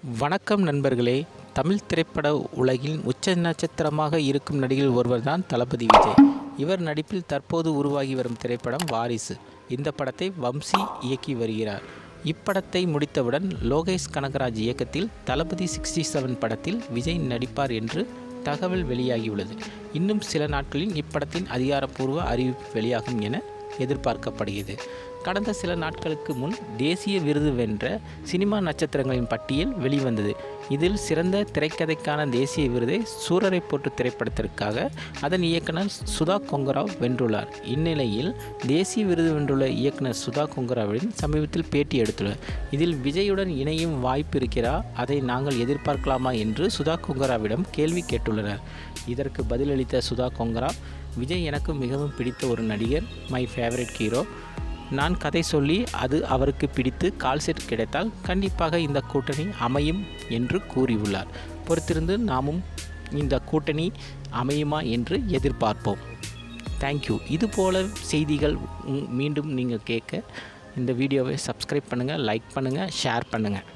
வணக்கம் நண்பர்களே தமிழ் திரைப்பட உலகில் உச்ச நட்சத்திரமாக இருக்கும் நடிகர் ஒருவர்தான் தளபதி விஜய் இவர் நடிப்பில் தற்போது உருவாகி வரும் திரைப்படம் வாரிசு இந்த படத்தை வம்சி இயக்கி வருகிறார் இப்படத்தை முடித்தவுடன் லோகேஷ் கனகராஜ் இயக்கத்தில் தளபதி சிக்ஸ்டி செவன் படத்தில் விஜய் நடிப்பார் என்று தகவல் வெளியாகியுள்ளது இன்னும் சில நாட்களில் இப்படத்தின் அதிகாரப்பூர்வ அறிவிப்பு வெளியாகும் என எதிர்பார்க்கப்படுகிறது கடந்த சில நாட்களுக்கு முன் தேசிய விருது வென்ற சினிமா நட்சத்திரங்களின் பட்டியல் வெளிவந்தது இதில் சிறந்த திரைக்கதைக்கான தேசிய விருதை சூரரை போட்டு திரைப்படத்திற்காக அதன் இயக்குனர் சுதா கொங்கராவ் வென்றுள்ளார் இந்நிலையில் தேசிய விருது வென்றுள்ள இயக்குனர் சுதா கொங்கராவின் சமீபத்தில் பேட்டி எடுத்துள்ளார் இதில் விஜயுடன் இணையும் வாய்ப்பு இருக்கிறா அதை நாங்கள் எதிர்பார்க்கலாமா என்று சுதா கொங்கராவிடம் கேள்வி கேட்டுள்ளனர் இதற்கு பதிலளித்த சுதா கொங்கரா விஜய் எனக்கு மிகவும் பிடித்த ஒரு நடிகர் மை ஃபேவரட் ஹீரோ நான் கதை சொல்லி அது அவருக்கு பிடித்து கால் செட் கிடைத்தால் கண்டிப்பாக இந்த கூட்டணி அமையும் என்று கூறியுள்ளார் பொறுத்திருந்து நாமும் இந்த கூட்டணி அமையுமா என்று எதிர்பார்ப்போம் தேங்க்யூ இதுபோல செய்திகள் உம் மீண்டும் நீங்கள் கேட்க இந்த வீடியோவை சப்ஸ்கிரைப் பண்ணுங்கள் லைக் பண்ணுங்கள் ஷேர் பண்ணுங்கள்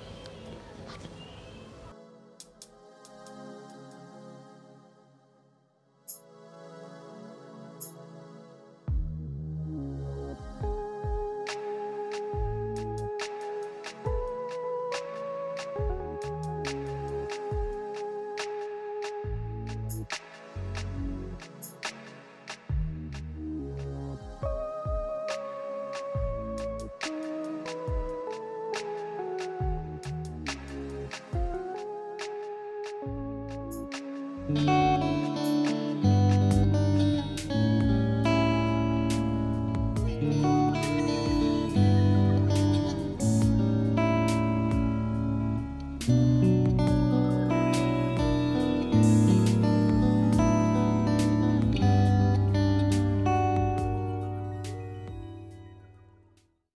thank you